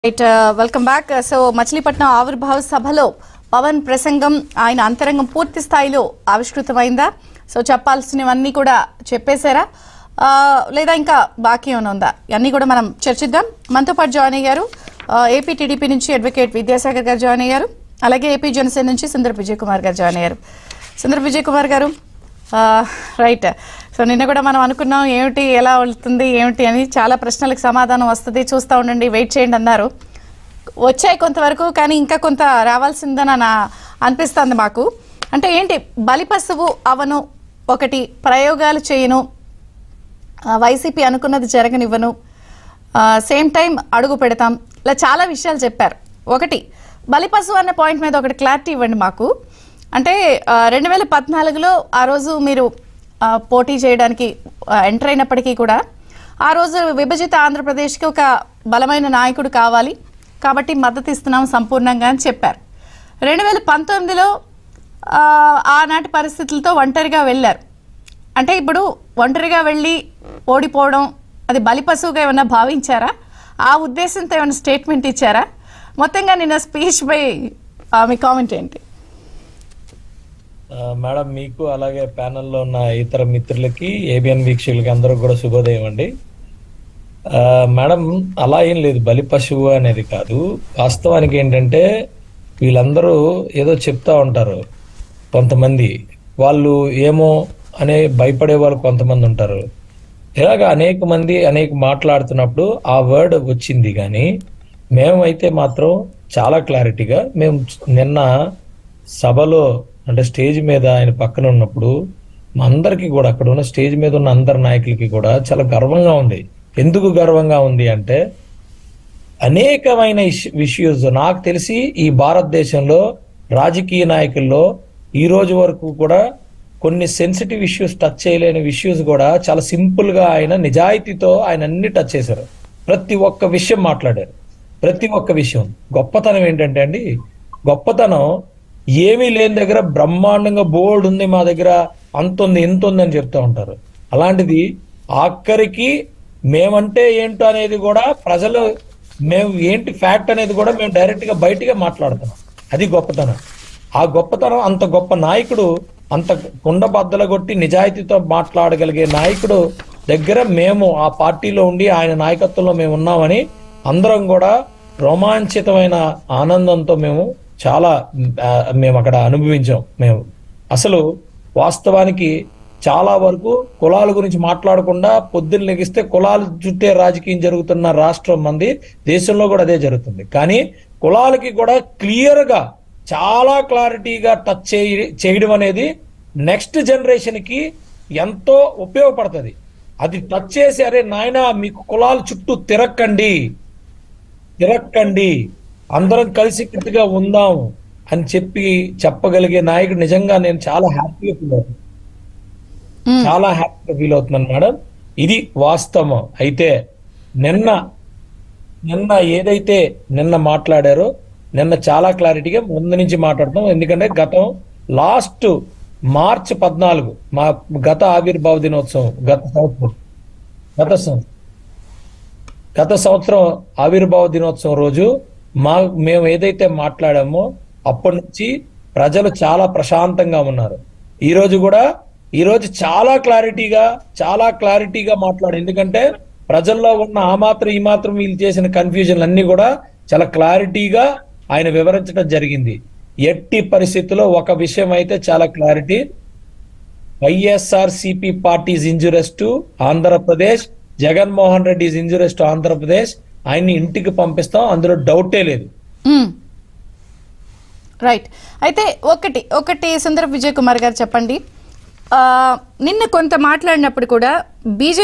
Right welcome back so Machilipatnam ఆవిర్భావ సభలో పవన్ ప్రసంగం ఆయన అంతరంగం పూర్తి స్థాయిలో ఆవిష్కృతమైందా సో చెప్పాల్సినవన్నీ కూడా చెప్పేశారా ఆ, లేదా ఇంకా బాకీ ఏమైనా ఉందా ఇవన్నీ కూడా మనం చర్చిద్దాం మనతో పాటు జాయిన్ అయ్యారు ఆ, ఏపీ టీడీపీ నుంచి అడ్వకేట్ విద్యాసాగర్ గారు జాయిన్ అయ్యారు అలాగే ఏపీ జనసేన నుంచి సుందర్ విజయ్ కుమార్ గారు జాయిన్ అయ్యారు సుందర్ విజయ్ కుమార్ గారు ఆ, రైట్ సో నిన్న కూడా మనం అనుకున్నాం ఏమిటి ఎలా వెళ్తుంది ఏమిటి అని చాలా ప్రశ్నలకు సమాధానం వస్తుంది చూస్తూ ఉండండి వెయిట్ చేయండి అన్నారు వచ్చాయి కొంతవరకు కానీ ఇంకా కొంత రావాల్సిందని నా అనిపిస్తుంది మాకు అంటే ఏంటి బలిపశువు అవను ఒకటి ప్రయోగాలు చేయను ఆ, వైసీపీ అనుకున్నది జరగనివ్వను సేమ్ టైం అడుగు పెడతాం ఇలా చాలా విషయాలు చెప్పారు ఒకటి బలిపశువు అనే పాయింట్ మీద ఒకటి క్లారిటీ ఇవ్వండి మాకు అంటే రెండు వేల పద్నాలుగులో ఆ రోజు మీరు ఆ, పోటీ చేయడానికి ఎంటర్ అయినప్పటికీ కూడా ఆ రోజు విభజిత ఆంధ్రప్రదేశ్కి ఒక బలమైన నాయకుడు కావాలి కాబట్టి మద్దతు ఇస్తున్నాం సంపూర్ణంగా అని చెప్పారు రెండు వేల పంతొమ్మిదిలో ఆ, ఆనాటి పరిస్థితులతో ఒంటరిగా వెళ్ళారు అంటే ఇప్పుడు ఒంటరిగా వెళ్ళి ఓడిపోవడం అది బలిపశువుగా ఏమైనా భావించారా ఆ ఉద్దేశంతో ఏమైనా స్టేట్మెంట్ ఇచ్చారా మొత్తంగా నిన్న స్పీచ్ పై ఆ, మీ కామెంట్ ఏంటి ఆ, మేడం మీకు అలాగే ప్యానెల్లో ఉన్న ఇతర మిత్రులకి ఏబిఎన్ వీక్షకులకి అందరూ కూడా శుభోదయం అండి ఆ, మేడం అలా ఏం లేదు బలి పశువు అనేది కాదు వాస్తవానికి ఏంటంటే వీళ్ళందరూ ఏదో చెప్తా ఉంటారు కొంతమంది వాళ్ళు ఏమో అనే భయపడే వాళ్ళు కొంతమంది ఉంటారు ఇలాగ అనేక మంది అనేక మాట్లాడుతున్నప్పుడు ఆ వర్డ్ వచ్చింది కానీ మేమైతే మాత్రం చాలా క్లారిటీగా మేము నిన్న సభలో అంటే స్టేజ్ మీద ఆయన పక్కన ఉన్నప్పుడు మా అందరికీ కూడా అక్కడ ఉన్న స్టేజ్ మీద ఉన్న అందరి నాయకులకి కూడా చాలా గర్వంగా ఉంది ఎందుకు గర్వంగా ఉంది అంటే అనేకమైన ఇష్యూస్ నాకు తెలిసి ఈ భారతదేశంలో రాజకీయ నాయకుల్లో ఈ రోజు వరకు కూడా కొన్ని సెన్సిటివ్ ఇష్యూస్ టచ్ చేయలేని ఇష్యూస్ కూడా చాలా సింపుల్ గా ఆయన నిజాయితీతో ఆయన అన్ని టచ్ చేశారు ప్రతి ఒక్క విషయం మాట్లాడారు ప్రతి ఒక్క విషయం గొప్పతనం ఏంటంటే అండి గొప్పతనం ఏమీ లేని దగ్గర బ్రహ్మాండంగా బోర్డు ఉంది మా దగ్గర అంత ఉంది ఇంత ఉంది అని చెప్తా ఉంటారు అలాంటిది ఆఖరికి మేమంటే ఏంటో అనేది కూడా ప్రజలు మేము ఏంటి ఫ్యాక్ట్ అనేది కూడా మేము డైరెక్ట్ గా బయటగా మాట్లాడుతున్నాం అది గొప్పతనం ఆ గొప్పతనం అంత గొప్ప నాయకుడు అంత కుండ బద్దలు కొట్టి నిజాయితీతో మాట్లాడగలిగే నాయకుడు దగ్గర మేము ఆ పార్టీలో ఉండి ఆయన నాయకత్వంలో మేము ఉన్నామని అందరం కూడా రోమాంచితమైన ఆనందంతో మేము చాలా ఆ, మేము అక్కడ అనుభవించాం మేము అసలు వాస్తవానికి చాలా వరకు కులాల గురించి మాట్లాడకుండా పొద్దున్న లెగిస్తే కులాల చుట్టే రాజకీయం జరుగుతున్న రాష్ట్రం మంది దేశంలో కూడా అదే జరుగుతుంది కానీ కులాలకి కూడా క్లియర్ గా చాలా క్లారిటీగా టచ్ చేయ చేయడం అనేది నెక్స్ట్ జనరేషన్ కి ఎంతో ఉపయోగపడుతుంది అది టచ్ చేసి అరే నాయన మీకు కులాల చుట్టూ తిరక్కండి తిరక్కండి అందరం కలిసి కట్టుగా ఉందాం అని చెప్పి చెప్పగలిగే నాయకుడు నిజంగా నేను చాలా హ్యాపీగా ఫీల్ అవుతున్నాను మ్మ్. చాలా హ్యాపీగా ఫీల్ అవుతున్నాను మేడం ఇది వాస్తవం అయితే నిన్న నిన్న ఏదైతే నిన్న మాట్లాడారో నిన్న చాలా క్లారిటీగా ముందు నుంచి మాట్లాడతాం ఎందుకంటే గతం లాస్ట్ మార్చ్ పద్నాలుగు మా గత ఆవిర్భావ దినోత్సవం గత సంవత్సరం గత సంవత్సరం గత సంవత్సరం ఆవిర్భావ దినోత్సవం రోజు మా మేము ఏదైతే మాట్లాడామో అప్పటి నుంచి ప్రజలు చాలా ప్రశాంతంగా ఉన్నారు ఈ రోజు కూడా ఈ రోజు చాలా క్లారిటీగా చాలా క్లారిటీగా మాట్లాడు ఎందుకంటే ప్రజల్లో ఉన్న ఆ మాత్రం ఈ మాత్రం వీళ్ళు చేసిన కన్ఫ్యూజన్ అన్ని కూడా చాలా క్లారిటీగా ఆయన వివరించడం జరిగింది ఎట్టి పరిస్థితుల్లో ఒక విషయం అయితే చాలా clarity YSR CP party is injurious to Andhra Pradesh Jaganmohan Reddy is injurious to Andhra Pradesh ఆయన్ని ఇంటికి పంపిస్తాం అందులో డౌటే లేదు మ్మ్. రైట్ అయితే ఒకటి ఒకటి సుందర విజయ్ కుమార్ గారు చెప్పండి ఆ, నిన్న కొంత మాట్లాడినప్పుడు కూడా బీజేపీ